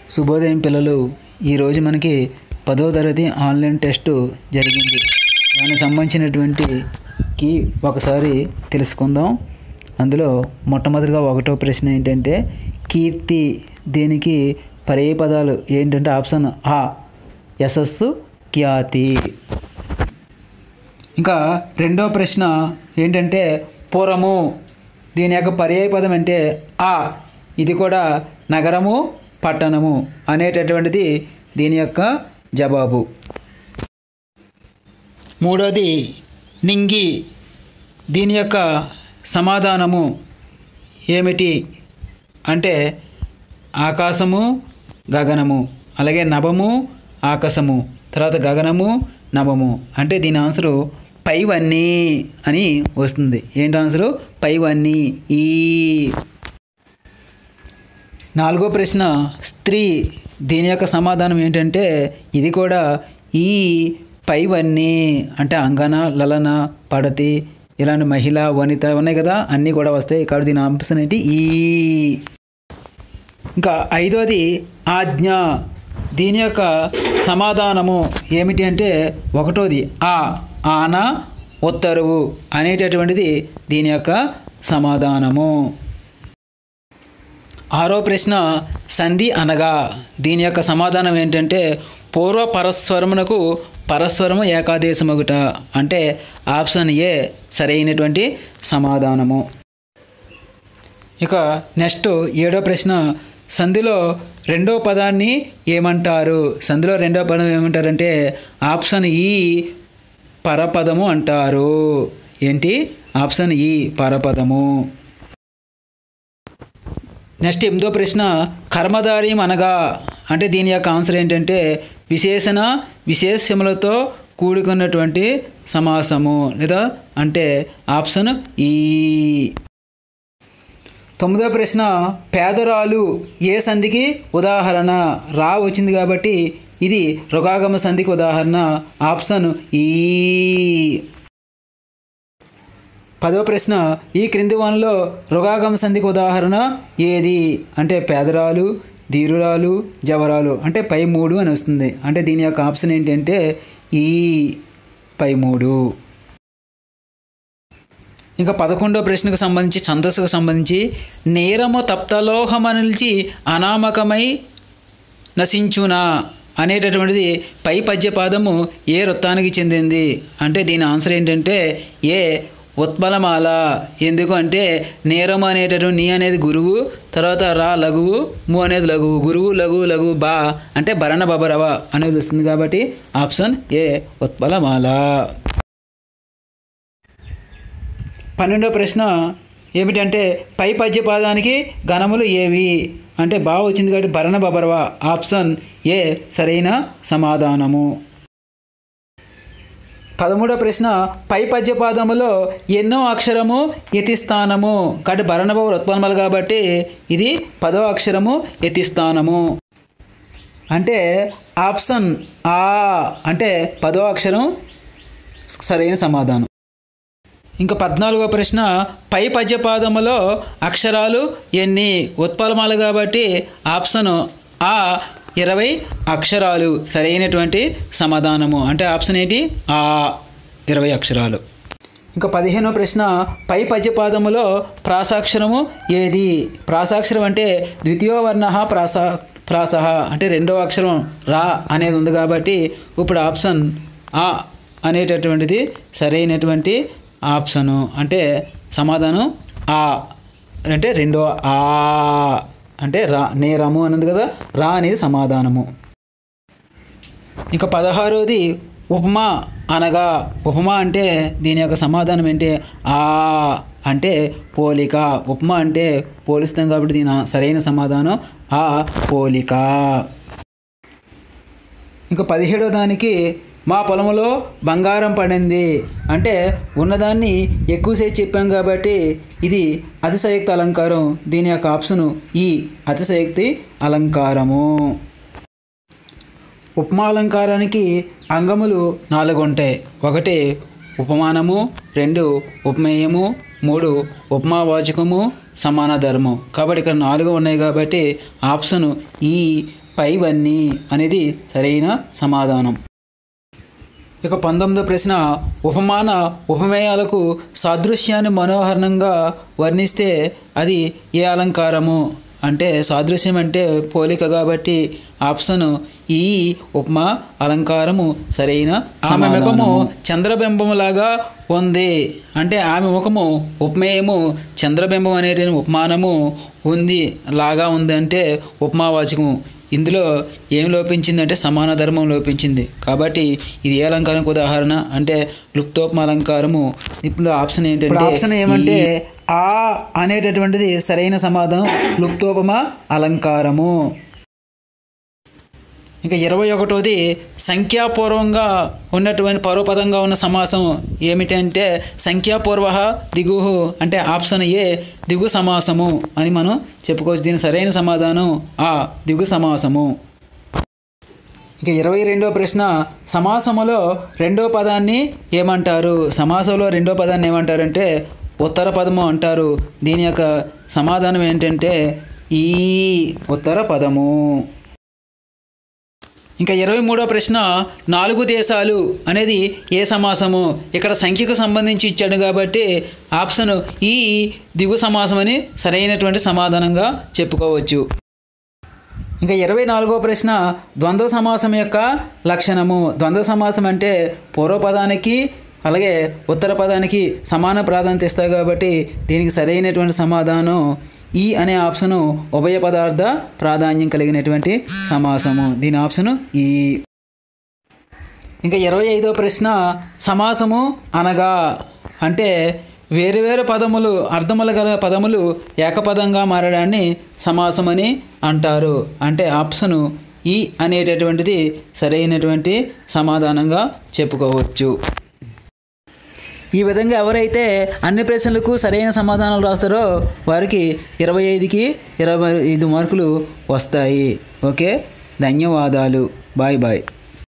శుభోదయం పిల్లలు ఈరోజు మనకి పదో తరగతి ఆన్లైన్ టెస్ట్ జరిగింది దానికి సంబంధించినటువంటి కీ ఒకసారి తెలుసుకుందాం అందులో మొట్టమొదటిగా ఒకటో ప్రశ్న ఏంటంటే కీర్తి దీనికి పర్యాయ పదాలు ఏంటంటే ఆప్షన్ ఆ యశస్సు ఖ్యాతి ఇంకా రెండో ప్రశ్న ఏంటంటే పురము దీని యొక్క పర్యాయ పదం అంటే ఆ ఇది కూడా నగరము పట్టణము అనేటటువంటిది దీని యొక్క జవాబు మూడోది నింగి దీని యొక్క సమాధానము ఏమిటి అంటే ఆకాశము గగనము అలాగే నభము ఆకాశము తర్వాత గగనము నభము అంటే దీని ఆన్సరు పైవన్నీ అని వస్తుంది ఏంటి ఆన్సరు పైవన్నీ ఈ నాలుగో ప్రశ్న స్త్రీ దీని యొక్క సమాధానం ఏంటంటే ఇది కూడా ఈ పైవన్నీ అంటే అంగన లలన పడతి ఇలాంటి మహిళ వనిత ఉన్నాయి కదా అన్నీ కూడా వస్తాయి ఇక్కడ దీని ఆప్షన్ ఏంటి ఈ ఇంకా ఐదోది ఆజ్ఞ దీని యొక్క సమాధానము ఏమిటి అంటే ఒకటోది ఆ ఆన ఉత్తరువు అనేటటువంటిది దీని యొక్క సమాధానము ఆరో ప్రశ్న సంధి అనగా దీని యొక్క సమాధానం ఏంటంటే పూర్వ పరస్వరమునకు పరస్వరము ఏకాదేశమగుట అంటే ఆప్షన్ ఏ సరైనటువంటి సమాధానము ఇక నెక్స్ట్ ఏడో ప్రశ్న సంధిలో రెండో పదాన్ని ఏమంటారు సంధిలో రెండో పదం ఏమంటారంటే ఆప్షన్ ఈ పరపదము అంటారు ఏంటి ఆప్షన్ ఈ పరపదము నెక్స్ట్ ఎనిమిదో ప్రశ్న కర్మధార్యం అనగా అంటే దీని యొక్క ఆన్సర్ ఏంటంటే విశేషణ విశేషములతో కూడుకున్నటువంటి సమాసము లేదా అంటే ఆప్షన్ ఈ తొమ్మిదో ప్రశ్న పేదరాలు ఏ సంధికి ఉదాహరణ రా వచ్చింది కాబట్టి ఇది రుగాగమ సంధికి ఉదాహరణ ఆప్షన్ ఈ పదో ప్రశ్న ఈ క్రింది వనలో రుగాగమ సంధికి ఉదాహరణ ఏది అంటే పేదరాలు ధీరురాలు జవరాలు అంటే పై మూడు అని వస్తుంది అంటే దీని యొక్క ఆప్షన్ ఏంటంటే ఈ పై మూడు ఇంకా పదకొండో ప్రశ్నకు సంబంధించి ఛందస్సుకు సంబంధించి నేరము తప్తలోహమనిల్చి అనామకమై నశించునా అనేటటువంటిది పై పద్యపాదము ఏ వృత్తానికి చెందింది అంటే దీని ఆన్సర్ ఏంటంటే ఏ ఉత్పలమాల ఎందుకు అంటే నేరము అనేటటువంటి నీ అనేది గురువు తర్వాత రా లఘువు ము అనేది లఘువు గురువు లఘువు లఘువు బా అంటే భరణ బబరవ అనేది వస్తుంది కాబట్టి ఆప్షన్ ఏ ఉత్పలమాల పన్నెండో ప్రశ్న ఏమిటంటే పై పద్యపాదానికి గణములు ఏవి అంటే బాగా వచ్చింది కాబట్టి భరణ బబరవ ఆప్షన్ ఏ సరైన సమాధానము పదమూడో ప్రశ్న పై పద్యపాదములో ఎన్నో అక్షరము యతిస్థానము కాబట్టి భరణభవ ఉత్పన్నములు కాబట్టి ఇది పదో అక్షరము యతిస్థానము అంటే ఆప్షన్ ఆ అంటే పదో అక్షరం సరైన సమాధానం ఇంకా పద్నాలుగో ప్రశ్న పై పద్యపాదములో అక్షరాలు ఎన్ని ఉత్పలమాలు కాబట్టి ఆప్షన్ ఆ ఇరవై అక్షరాలు సరైనటువంటి సమాధానము అంటే ఆప్షన్ ఏంటి ఆ ఇరవై అక్షరాలు ఇంకా పదిహేనో ప్రశ్న పై పద్యపాదములో ప్రాసాక్షరము ఏది ప్రాసాక్షరం అంటే ద్వితీయ వర్ణ ప్రాస ప్రాసహ అంటే రెండవ అక్షరం రా అనేది ఉంది కాబట్టి ఇప్పుడు ఆప్షన్ ఆ అనేటటువంటిది సరైనటువంటి ఆప్షను అంటే సమాధానం ఆ అంటే రెండో ఆ అంటే రా నేరము అన్నది కదా రా అనేది సమాధానము ఇంకా పదహారోది ఉపమా అనగా ఉపమా అంటే దీని యొక్క సమాధానం ఏంటి ఆ అంటే పోలిక ఉపమా అంటే పోలిస్తాం కాబట్టి దీని సరైన సమాధానం ఆ పోలిక ఇంకా పదిహేడో దానికి మా పొలంలో బంగారం పడింది అంటే ఉన్నదాన్ని ఎక్కువసేపు చెప్పాం కాబట్టి ఇది అతిశయోక్తి అలంకారం దీని యొక్క ఆప్షను ఈ అతిశయోక్తి అలంకారము ఉపమాలంకారానికి అంగములు నాలుగు ఉంటాయి ఒకటి ఉపమానము రెండు ఉపమేయము మూడు ఉపమావాచకము సమాన ధర్మం కాబట్టి ఇక్కడ నాలుగు ఉన్నాయి కాబట్టి ఆప్షను ఈ పైవన్నీ అనేది సరైన సమాధానం ఇక పంతొమ్మిదో ప్రశ్న ఉపమాన ఉపమేయాలకు సాదృశ్యాన్ని మనోహరణంగా వర్ణిస్తే అది ఏ అలంకారము అంటే సాదృశ్యం అంటే పోలిక కాబట్టి ఆప్షన్ ఈ ఉపమా అలంకారము సరైన ఆమె ముఖము చంద్రబింబములాగా ఉంది అంటే ఆమె ముఖము ఉపమేయము చంద్రబింబం అనేటువంటి ఉపమానము ఉంది లాగా ఉంది అంటే ఉపమావాచకము ఇందులో ఏం లోపించిందంటే సమాన ధర్మం లోపించింది కాబట్టి ఇది ఏ అలంకారానికి ఉదాహరణ అంటే లుప్తోపమ అలంకారము ఇప్పుడు ఆప్షన్ ఏంటంటే ఆప్షన్ ఏమంటే ఆ అనేటటువంటిది సరైన సమాధానం లుప్తోపమ అలంకారము ఇంకా ఇరవై ఒకటోది సంఖ్యాపూర్వంగా ఉన్నటువంటి పరోపదంగా ఉన్న సమాసం ఏమిటంటే సంఖ్యాపూర్వ దిగుహు అంటే ఆప్షన్ ఏ దిగు సమాసము అని మనం చెప్పుకోవచ్చు దీని సరైన సమాధానం ఆ దిగు సమాసము ఇక ఇరవై రెండో ప్రశ్న సమాసములో రెండో పదాన్ని ఏమంటారు సమాసంలో రెండో పదాన్ని ఏమంటారంటే ఉత్తర పదము అంటారు దీని యొక్క సమాధానం ఏంటంటే ఈ ఉత్తర పదము ఇంకా ఇరవై మూడో ప్రశ్న నాలుగు దేశాలు అనేది ఏ సమాసము ఇక్కడ సంఖ్యకు సంబంధించి ఇచ్చాడు కాబట్టి ఆప్షన్ ఈ దిగు సమాసం అని సరైనటువంటి సమాధానంగా చెప్పుకోవచ్చు ఇంకా ఇరవై నాలుగో ప్రశ్న ద్వంద్వ సమాసం యొక్క లక్షణము ద్వంద్వ సమాసం అంటే పూర్వపదానికి అలాగే ఉత్తర పదానికి సమాన ప్రాధాన్యత ఇస్తాయి కాబట్టి దీనికి సరైనటువంటి సమాధానం ఈ అనే ఆప్షను ఉభయ పదార్థ ప్రాధాన్యం కలిగినటువంటి సమాసము దీని ఆప్షను ఈ ఇంకా ఇరవై ఐదో ప్రశ్న సమాసము అనగా అంటే వేరు వేరు పదములు అర్థములు గల పదములు ఏకపదంగా మారడాన్ని సమాసమని అంటారు అంటే ఆప్షను ఈ అనేటటువంటిది సరైనటువంటి సమాధానంగా చెప్పుకోవచ్చు ఈ విధంగా ఎవరైతే అన్ని ప్రశ్నలకు సరైన సమాధానాలు రాస్తారో వారికి ఇరవై ఐదుకి ఇరవై ఐదు మార్కులు వస్తాయి ఓకే ధన్యవాదాలు బాయ్ బాయ్